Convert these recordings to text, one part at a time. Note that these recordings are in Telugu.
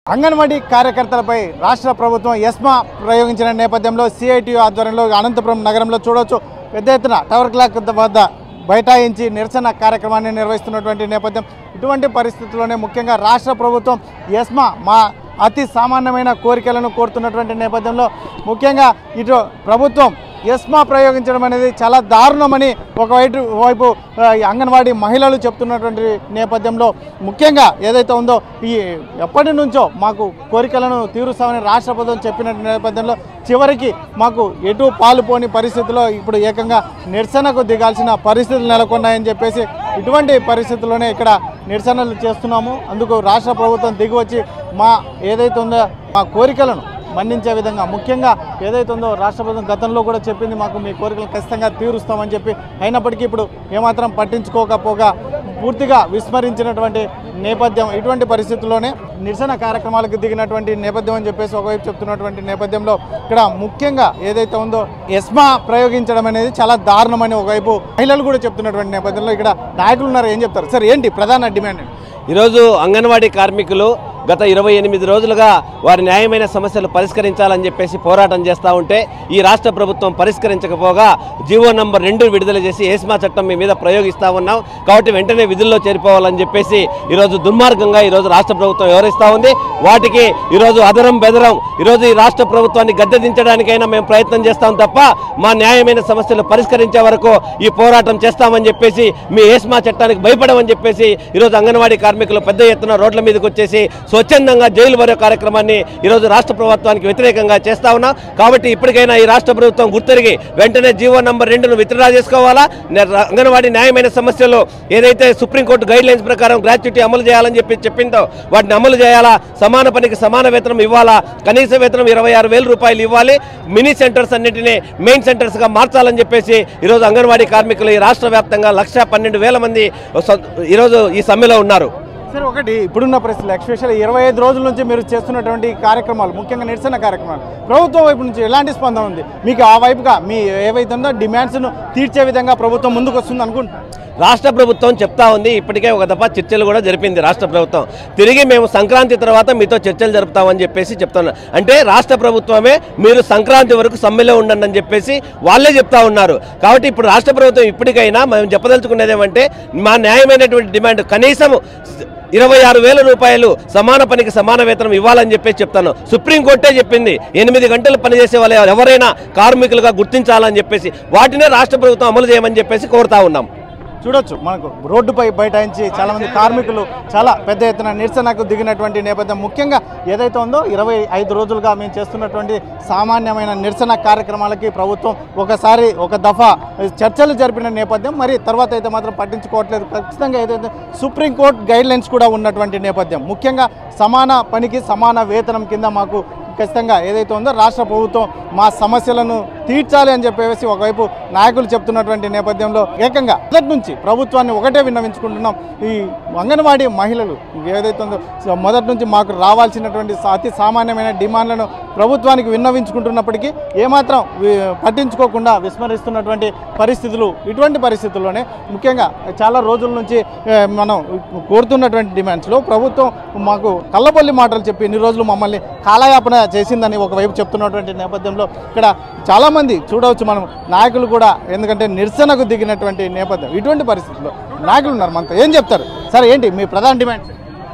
అంగన్వాడీ కార్యకర్తలపై రాష్ట్ర ప్రభుత్వం ఎస్మా ప్రయోగించిన నేపథ్యంలో సిఐటియు ఆధ్వర్యంలో అనంతపురం నగరంలో చూడవచ్చు పెద్ద ఎత్తున టవర్ క్లాక్ వద్ద బైఠాయించి నిరసన కార్యక్రమాన్ని నిర్వహిస్తున్నటువంటి నేపథ్యం ఇటువంటి పరిస్థితుల్లోనే ముఖ్యంగా రాష్ట్ర ప్రభుత్వం ఎస్మా మా అతి సామాన్యమైన కోరికలను కోరుతున్నటువంటి నేపథ్యంలో ముఖ్యంగా ఇటు ప్రభుత్వం ఎస్మా ప్రయోగించడం అనేది చాలా దారుణమని ఒకవైపు వైపు ఆ, ఈ అంగన్వాడీ మహిళలు చెప్తున్నటువంటి నేపథ్యంలో ముఖ్యంగా ఏదైతే ఉందో ఈ ఎప్పటి నుంచో మాకు కోరికలను తీరుస్తామని రాష్ట్ర ప్రభుత్వం చెప్పిన నేపథ్యంలో చివరికి మాకు ఎటు పాలుపోని పరిస్థితిలో ఇప్పుడు ఏకంగా నిరసనకు దిగాల్సిన పరిస్థితులు నెలకొన్నాయని చెప్పేసి ఇటువంటి పరిస్థితుల్లోనే ఇక్కడ నిరసనలు చేస్తున్నాము అందుకు రాష్ట్ర ప్రభుత్వం దిగి వచ్చి మా ఏదైతే ఉందో మా కోరికలను మన్నించే విధంగా ముఖ్యంగా ఏదైతే ఉందో రాష్ట్ర ప్రభుత్వం గతంలో కూడా చెప్పింది మాకు మీ కోరికలు ఖచ్చితంగా తీరుస్తామని చెప్పి అయినప్పటికీ ఇప్పుడు ఏమాత్రం పట్టించుకోకపోగా పూర్తిగా విస్మరించినటువంటి నేపథ్యం ఇటువంటి పరిస్థితుల్లోనే నిరసన కార్యక్రమాలకు దిగినటువంటి నేపథ్యం అని చెప్పేసి ఒకవైపు చెప్తున్నటువంటి నేపథ్యంలో ఇక్కడ ముఖ్యంగా ఏదైతే ఉందో ఎస్మా ప్రయోగించడం అనేది చాలా దారుణమని ఒకవైపు మహిళలు కూడా చెప్తున్నటువంటి నేపథ్యంలో ఇక్కడ నాయకులు ఉన్నారు ఏం చెప్తారు సార్ ఏంటి ప్రధాన డిమాండ్ ఏంటి? ఈరోజు అంగన్వాడీ కార్మికులు గత ఇరవై ఎనిమిది రోజులుగా వారి న్యాయమైన సమస్యలు పరిష్కరించాలని చెప్పేసి పోరాటం చేస్తూ ఉంటే ఈ రాష్ట్ర ప్రభుత్వం పరిష్కరించకపోగా జీవో నంబర్ రెండు విడుదల చేసి ఏస్మా చట్టం మీ మీద ప్రయోగిస్తా ఉన్నాం కాబట్టి వెంటనే విధుల్లో చేరిపోవాలని చెప్పేసి ఈరోజు దుర్మార్గంగా ఈరోజు రాష్ట్ర ప్రభుత్వం వివరిస్తూ ఉంది వాటికి ఈరోజు అదరం బెదరం ఈరోజు ఈ రాష్ట్ర ప్రభుత్వాన్ని గద్దె దించడానికైనా మేము ప్రయత్నం చేస్తాం తప్ప మా న్యాయమైన సమస్యలు పరిష్కరించే వరకు ఈ పోరాటం చేస్తామని చెప్పేసి మీ ఏస్మా చట్టానికి భయపడమని చెప్పేసి ఈరోజు అంగన్వాడీ కార్మికులు పెద్ద ఎత్తున రోడ్ల మీదకి వచ్చేసి స్వచ్ఛందంగా జైలు వరే కార్యక్రమాన్ని ఈరోజు రాష్ట్ర ప్రభుత్వానికి వ్యతిరేకంగా చేస్తా ఉన్నాం కాబట్టి ఇప్పటికైనా ఈ రాష్ట్ర ప్రభుత్వం గుర్తెరిగి వెంటనే జీవో నంబర్ రెండును విత్డ్రా చేసుకోవాలా నే- ర- అంగన్వాడీ న్యాయమైన సమస్యలు ఏదైతే సుప్రీంకోర్టు గైడ్ లైన్స్ ప్రకారం గ్రాట్యుటీ అమలు చేయాలని చెప్పి చెప్పిందో వాటిని అమలు చేయాలా సమాన పనికి సమాన వేతనం ఇవ్వాలా కనీస వేతనం ఇరవై ఆరు వేల రూపాయలు ఇవ్వాలి మినీ సెంటర్స్ అన్నింటినీ మెయిన్ సెంటర్స్గా మార్చాలని చెప్పేసి ఈరోజు అంగన్వాడీ కార్మికులు ఈ రాష్ట్ర వ్యాప్తంగా లక్ష పన్నెండు వేల మంది సొ- ఈరోజు ఈ సమ్మెలో ఉన్నారు సార్ ఒకటి ఇప్పుడున్న పరిస్థితులు ఎక్స్పెషల్ ఇరవై ఐదు రోజుల నుంచి మీరు చేస్తున్నటువంటి కార్యక్రమాలు ముఖ్యంగా నిరసన కార్యక్రమాలు ప్రభుత్వం వైపు నుంచి ఎలాంటి స్పందన ఉంది మీకు ఆ వైపుగా మీ ఏవైతే ఉందో డిమాండ్స్ను తీర్చే విధంగా ప్రభుత్వం ముందుకు వస్తుంది అనుకుంటున్నాను రాష్ట్ర ప్రభుత్వం చెప్తా ఉంది ఇప్పటికే ఒక దఫా చర్చలు కూడా జరిపింది రాష్ట్ర ప్రభుత్వం తిరిగి మేము సంక్రాంతి తర్వాత మీతో చర్చలు జరుపుతామని చెప్పేసి చెప్తున్నారు అంటే రాష్ట్ర ప్రభుత్వమే మీరు సంక్రాంతి వరకు సమ్మెలో ఉండండి అని చెప్పేసి వాళ్ళే చెప్తా ఉన్నారు కాబట్టి ఇప్పుడు రాష్ట్ర ప్రభుత్వం ఇప్పటికైనా మేము చెప్పదలుచుకునేది ఏమంటే మా న్యాయమైనటువంటి డిమాండ్ కనీసం ఇరవై ఆరు వేల రూపాయలు సమాన పనికి సమాన వేతనం ఇవ్వాలని చెప్పేసి చెప్తాను సుప్రీంకోర్టే చెప్పింది ఎనిమిది గంటలు పనిచేసే వాళ్ళు ఎవరైనా కార్మికులుగా గుర్తించాలని చెప్పేసి వాటినే రాష్ట్ర ప్రభుత్వం అమలు చేయమని చెప్పేసి కోరుతా ఉన్నాం చూడొచ్చు మనకు రోడ్డుపై బైఠాయించి చాలా మంది కార్మికులు చాలా పెద్ద ఎత్తున నిరసనకు దిగినటువంటి నేపథ్యం ముఖ్యంగా ఏదైతే ఉందో ఇరవై ఐదు రోజులుగా మేము చేస్తున్నటువంటి సామాన్యమైన నిరసన కార్యక్రమాలకి ప్రభుత్వం ఒకసారి ఒక దఫా చర్చలు జరిపిన నేపథ్యం మరి తర్వాత అయితే మాత్రం పట్టించుకోవట్లేదు ఖచ్చితంగా ఏదైతే సుప్రీంకోర్టు గైడ్ లైన్స్ కూడా ఉన్నటువంటి నేపథ్యం ముఖ్యంగా సమాన పనికి సమాన వేతనం కింద మాకు ఖచ్చితంగా ఏదైతే ఉందో రాష్ట్ర ప్రభుత్వం మా సమస్యలను తీర్చాలి అని చెప్పేసి ఒకవైపు నాయకులు చెప్తున్నటువంటి నేపథ్యంలో ఏకంగా మొదటి నుంచి ప్రభుత్వాన్ని ఒకటే విన్నవించుకుంటున్నాం ఈ అంగన్వాడీ మహిళలు ఏదైతే ఉందో సో మొదటి నుంచి మాకు రావాల్సినటువంటి సా- అతి సామాన్యమైన డిమాండ్లను ప్రభుత్వానికి విన్నవించుకుంటున్నప్పటికీ ఏమాత్రం వి- పట్టించుకోకుండా విస్మరిస్తున్నటువంటి పరిస్థితులు ఇటువంటి పరిస్థితుల్లోనే ముఖ్యంగా చాలా రోజుల నుంచి ఏ, మనం కోరుతున్నటువంటి డిమాండ్స్లో ప్రభుత్వం మాకు కళ్ళబొల్లి మాటలు చెప్పి ఇన్ని రోజులు మమ్మల్ని కాలయాపన చేసిందని ఒకవైపు చెప్తున్నటువంటి నేపథ్యంలో ఇక్కడ చాలామంది చూడవచ్చు మనం నాయకులు కూడా ఎందుకంటే నిరసనకు దిగినటువంటి నేపథ్యం ఇటువంటి పరిస్థితుల్లో నాయకులు ఉన్నారు మనతో ఏం చెప్తారు సరే ఏంటి మీ ప్రధాన డిమాండ్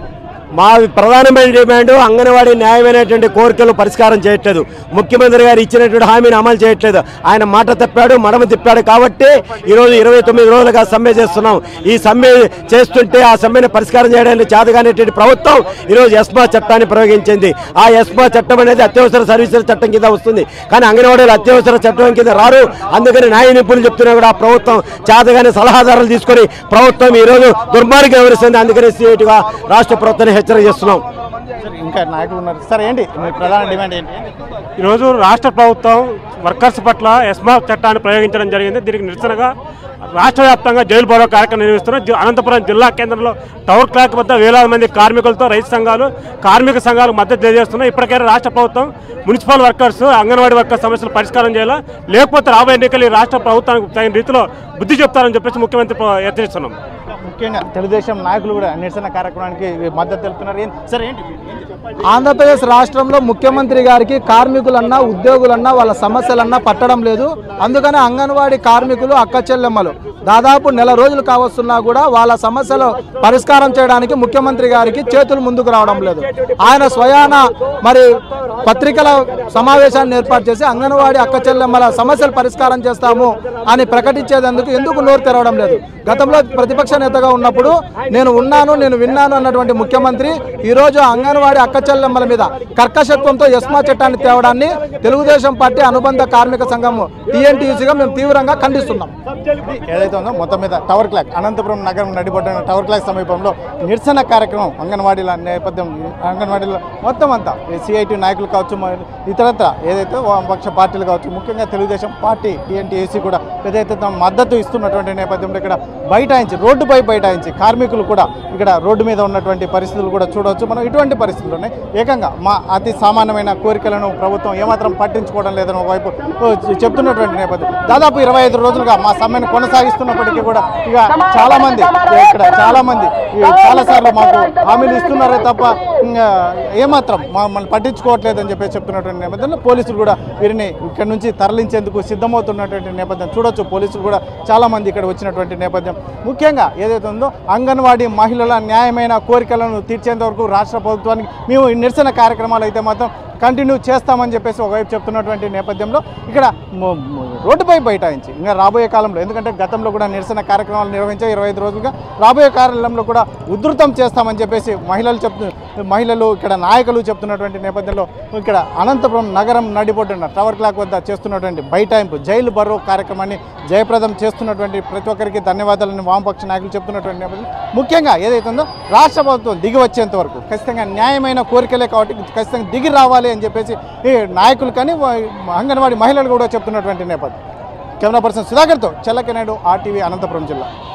మా ప్రధానమైన డిమాండ్ అంగన్వాడీ న్యాయమైనటువంటి కోరికలు పరిష్కారం చేయట్లేదు ముఖ్యమంత్రి గారు ఇచ్చినటువంటి హామీని అమలు చేయట్లేదు ఆయన మాట తప్పాడు మడమ తిప్పాడు కాబట్టి ఈరోజు ఇరవై తొమ్మిది రోజులుగా సమ్మె చేస్తున్నాం ఈ సమ్మె చేస్తుంటే ఆ సమ్మెని పరిష్కారం చేయడానికి చేతగానేటువంటి ప్రభుత్వం ఈరోజు ఎస్మా చట్టాన్ని ప్రయోగించింది ఆ ఎస్మా చట్టం అనేది అత్యవసర సర్వీసుల చట్టం కింద వస్తుంది కానీ అంగన్వాడీలు అత్యవసర చట్టం కింద రారు అందుకని న్యాయ నిపుణులు చెప్తున్నా కూడా ఆ ప్రభుత్వం చేతగానే సలహాదారులు తీసుకొని ప్రభుత్వం ఈరోజు దుర్మార్గం వివరిస్తుంది అందుకని సీటుగా రాష్ట్ర ప్రభుత్వాన్ని హెచ్చరిక చేస్తున్నాం సరే ఇంకా నాయకులు ఉన్నారు సరే ఏంటి మీ ప్రధాన డిమాండ్ ఏంటి ఈరోజు రాష్ట్ర ప్రభుత్వం వర్కర్స్ పట్ల ఎస్మా చట్టాన్ని ప్రయోగించడం జరిగింది దీనికి నిరసనగా రాష్ట్ర వ్యాప్తంగా జైలు బోరో కార్యక్రమం నిర్వహిస్తున్నాం జి- అనంతపురం జిల్లా కేంద్రంలో టవర్ క్లాక్ వద్ద వేలాది మంది కార్మికులతో రైతు సంఘాలు కార్మిక సంఘాలు మద్దతు తెలియజేస్తున్నాయి ఇప్పటికైనా రాష్ట్ర ప్రభుత్వం మున్సిపల్ వర్కర్స్ అంగన్వాడీ వర్కర్స్ సమస్యలు పరిష్కారం చేయాలా లేకపోతే రాబోయే ఎన్నికలు ఈ రాష్ట్ర ప్రభుత్వానికి తగిన రీతిలో బుద్ధి చెప్తారని చెప్పేసి ముఖ్యమంత్రి ప్ర- హెచ్చరిస్తున్నాం ముఖ్యంగా తెలుగుదేశం నాయకులు కూడా నిరసన కార్యక్రమానికి మద్దతు తెలుపుతున్నారు ఏం- సార్ ఏంటి ఆంధ్రప్రదేశ్ రాష్ట్రంలో ముఖ్యమంత్రి గారికి కార్మికులన్నా ఉద్యోగులన్నా వాళ్ళ సమస్యలన్నా పట్టడం లేదు అందుకని అంగన్వాడీ కార్మికులు అక్క చెల్లెమ్మలు దాదాపు నెల రోజులు కావస్తున్నా కూడా వాళ్ళ సమస్యలు పరిష్కారం చేయడానికి ముఖ్యమంత్రి గారికి చేతులు ముందుకు రావడం లేదు ఆయన స్వయాన మరి పత్రికల సమావేశాన్ని ఏర్పాటు చేసి అంగన్వాడీ అక్క చెల్లెమ్మల సమస్యలు పరిష్కారం చేస్తాము అని ప్రకటించేందుకు ఎందుకు నోరు తెరవడం లేదు గతంలో ప్రతిపక్ష నేతగా ఉన్నప్పుడు నేను ఉన్నాను నేను విన్నాను అన్నటువంటి ముఖ్యమంత్రి ఈరోజు అంగన్వాడీ అక్క చెల్లెమ్మల మీద కర్కశత్వంతో ఎస్మా చట్టాన్ని తేవడాన్ని తెలుగుదేశం పార్టీ అనుబంధ కార్మిక సంఘం టీఎన్టీయూసీగా మేము తీవ్రంగా ఖండిస్తున్నాం ఏదైతే ఉందో మొత్తం మీద టవర్ క్లాక్ అనంతపురం నగరం నడిపడిన టవర్ క్లాక్ సమీపంలో నిరసన కార్యక్రమం అంగన్వాడీల నేపథ్యం అంగన్వాడీలో మొత్తం అంతా సిఐటి నాయకులు కావచ్చు మరి ఇతరత్ర ఏదైతే వామపక్ష పార్టీలు కావచ్చు ముఖ్యంగా తెలుగుదేశం పార్టీ టీఎన్టీఏసీ కూడా ఏదైతే తమ మద్దతు ఇస్తున్నటువంటి నేపథ్యంలో ఇక్కడ బైఠాయించి రోడ్డుపై బైఠాయించి కార్మికులు కూడా ఇక్కడ రోడ్డు మీద ఉన్నటువంటి పరిస్థితులు కూడా చూడవచ్చు మనం ఇటువంటి పరిస్థితుల్లోనే ఏకంగా మా అతి సామాన్యమైన కోరికలను ప్రభుత్వం ఏమాత్రం పట్టించుకోవడం లేదని ఒకవైపు ఓ, చెప్తున్నటువంటి నేపథ్యం దాదాపు ఇరవై ఐదు రోజులుగా మా సమ్మెను కొనసాగిస్తున్నప్పటికీ కూడా ఇక చాలా మంది ఇక్కడ చాలా మంది ఈ చాలా సార్లు మాకు హామీలు ఇస్తున్నారే తప్ప ఇంకా ఏమాత్రం మమ్మల్ని పట్టించుకోవట్లేదని చెప్పేసి చెప్తున్నటువంటి నేపథ్యంలో పోలీసులు కూడా వీరిని ఇక్కడ నుంచి తరలించేందుకు సిద్ధమవుతున్నటువంటి నేపథ్యం చూడొచ్చు పోలీసులు కూడా చాలా మంది ఇక్కడ వచ్చినటువంటి నేపథ్యం ముఖ్యంగా ఏదైతే ఉందో అంగన్వాడీ మహిళల న్యాయమైన కోరికలను తీర్చేంత వరకు రాష్ట్ర ప్రభుత్వానికి మేము ఈ నిరసన కార్యక్రమాలు అయితే మాత్రం కంటిన్యూ చేస్తామని చెప్పేసి ఒకవైపు చెప్తున్నటువంటి నేపథ్యంలో ఇక్కడ మ- మ- రోడ్డుపై బైఠాయించి ఇంకా రాబోయే కాలంలో ఎందుకంటే గతంలో కూడా నిరసన కార్యక్రమాలు నిర్వహించే ఇరవై ఐదు రోజులుగా రాబోయే కాలంలో కూడా ఉధృతం చేస్తామని చెప్పేసి మహిళలు చెప్తు మహిళలు ఇక్కడ నాయకులు చెప్తున్నటువంటి నేపథ్యంలో ఇక్కడ అనంతపురం నగరం నడిబొడ్డున టవర్ క్లాక్ వద్ద చేస్తున్నటువంటి బైఠాయింపు జైలు బరో కార్యక్రమాన్ని జయప్రదం చేస్తున్నటువంటి ప్రతి ఒక్కరికి ధన్యవాదాలని వామపక్ష నాయకులు చెప్తున్నటువంటి నేపథ్యం ముఖ్యంగా ఏదైతే ఉందో రాష్ట్ర ప్రభుత్వం దిగి వచ్చేంత వరకు ఖచ్చితంగా న్యాయమైన కోరికలే కాబట్టి ఖచ్చితంగా దిగి రావాలి అని చెప్పేసి ఈ నాయకులు కానీ వా- అంగన్వాడీ మహిళలు కూడా చెప్తున్నటువంటి నేపథ్యం కెమెరా పర్సన్ సుధాకర్తో చెల్లకెనాయుడు ఆర్టీవీ అనంతపురం జిల్లా